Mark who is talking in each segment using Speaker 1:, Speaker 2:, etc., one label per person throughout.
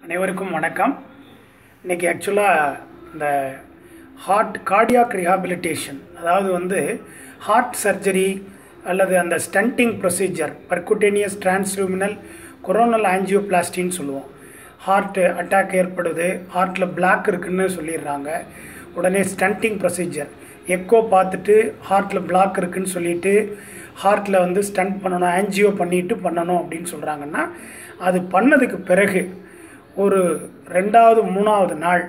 Speaker 1: அனைவருக்கும் வணக்கம் இன்றைக்கி ஆக்சுவலாக இந்த ஹார்ட் கார்டியாக் ரிஹாபிலிட்டேஷன் அதாவது வந்து ஹார்ட் சர்ஜரி அல்லது அந்த stenting procedure percutaneous transluminal coronal ஆஞ்சியோபிளாஸ்டின்னு சொல்லுவோம் ஹார்ட் அட்டாக் ஏற்படுது ஹார்ட்டில் பிளாக் இருக்குன்னு சொல்லிடுறாங்க உடனே ஸ்டண்டிங் ப்ரொசீஜர் எக்கோ பார்த்துட்டு ஹார்ட்டில் பிளாக் இருக்குன்னு சொல்லிட்டு ஹார்ட்டில் வந்து ஸ்டண்ட் பண்ணணும் ஆன்ஜியோ பண்ணிட்டு பண்ணணும் அப்படின்னு சொல்கிறாங்கன்னா அது பண்ணதுக்கு பிறகு ஒரு ரெண்டாவது மூணாவது நாள்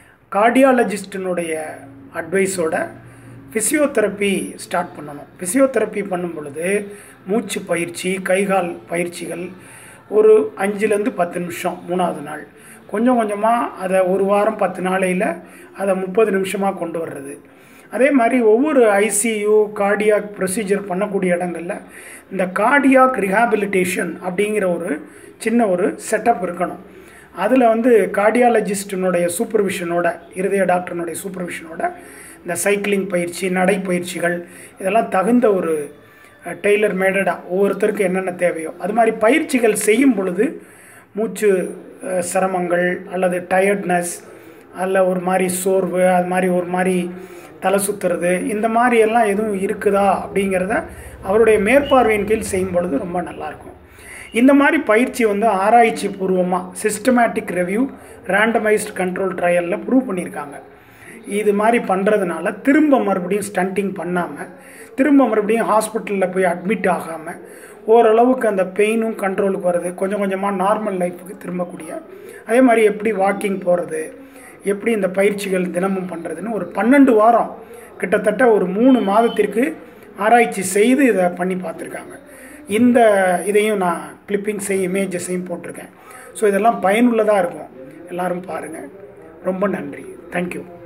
Speaker 1: கார்டியாலஜிஸ்டினுடைய அட்வைஸோட ஃபிசியோதெரப்பி ஸ்டார்ட் பண்ணணும் ஃபிசியோதெரப்பி பண்ணும் பொழுது மூச்சு பயிற்சி கைகால் பயிற்சிகள் ஒரு அஞ்சுலேருந்து பத்து நிமிஷம் மூணாவது நாள் கொஞ்சம் கொஞ்சமாக அதை ஒரு வாரம் பத்து நாளையில் அதை முப்பது நிமிஷமாக கொண்டு வர்றது அதே மாதிரி ஒவ்வொரு ஐசியூ கார்டியாக் ப்ரொசீஜர் பண்ணக்கூடிய இடங்களில் இந்த கார்டியாக் ரிஹாபிலிட்டேஷன் அப்படிங்கிற ஒரு சின்ன ஒரு செட்டப் இருக்கணும் அதில் வந்து கார்டியாலஜிஸ்டினுடைய சூப்பர்விஷனோட இருதய டாக்டர்னுடைய சூப்பர்விஷனோட இந்த சைக்கிளிங் பயிற்சி நடைப்பயிற்சிகள் இதெல்லாம் தகுந்த ஒரு டெய்லர் மேடடாக ஒவ்வொருத்தருக்கும் என்னென்ன தேவையோ அது மாதிரி பயிற்சிகள் செய்யும் பொழுது மூச்சு அஹ், சிரமங்கள் அல்லது டயர்ட்னஸ் அல்ல ஒரு மாதிரி சோர்வு அது மாதிரி ஒரு மாதிரி தலை சுற்றுறது இந்த மாதிரி எல்லாம் எதுவும் இருக்குதா அப்படிங்கிறத அவருடைய மேற்பார்வையின் கீழ் செய்யும் பொழுது ரொம்ப நல்லாயிருக்கும் இந்த மாதிரி பயிற்சி வந்து ஆராய்ச்சி பூர்வமாக சிஸ்டமேட்டிக் ரெவ்யூ ரேண்டமைஸ்ட் கண்ட்ரோல் ட்ரையலில் ப்ரூவ் பண்ணியிருக்காங்க இது மாதிரி பண்ணுறதுனால திரும்ப மறுபடியும் ஸ்டண்டிங் பண்ணாமல் திரும்ப மறுபடியும் ஹாஸ்பிட்டலில் போய் அட்மிட் ஆகாமல் ஓரளவுக்கு அந்த பெயினும் கண்ட்ரோலுக்கு வருது கொஞ்சம் கொஞ்சமாக நார்மல் லைஃபுக்கு திரும்பக்கூடிய அதே மாதிரி எப்படி வாக்கிங் போகிறது எப்படி இந்த பயிற்சிகள் தினமும் பண்ணுறதுன்னு ஒரு பன்னெண்டு வாரம் கிட்டத்தட்ட ஒரு மூணு மாதத்திற்கு ஆராய்ச்சி செய்து இதை பண்ணி பார்த்துருக்காங்க இந்த இதையும் நான் கிளிப்பிங்ஸையும் இமேஜஸையும் போட்டிருக்கேன் ஸோ இதெல்லாம் பயனுள்ளதாக இருக்கும் எல்லாரும் பாருங்கள் ரொம்ப நன்றி தேங்க்யூ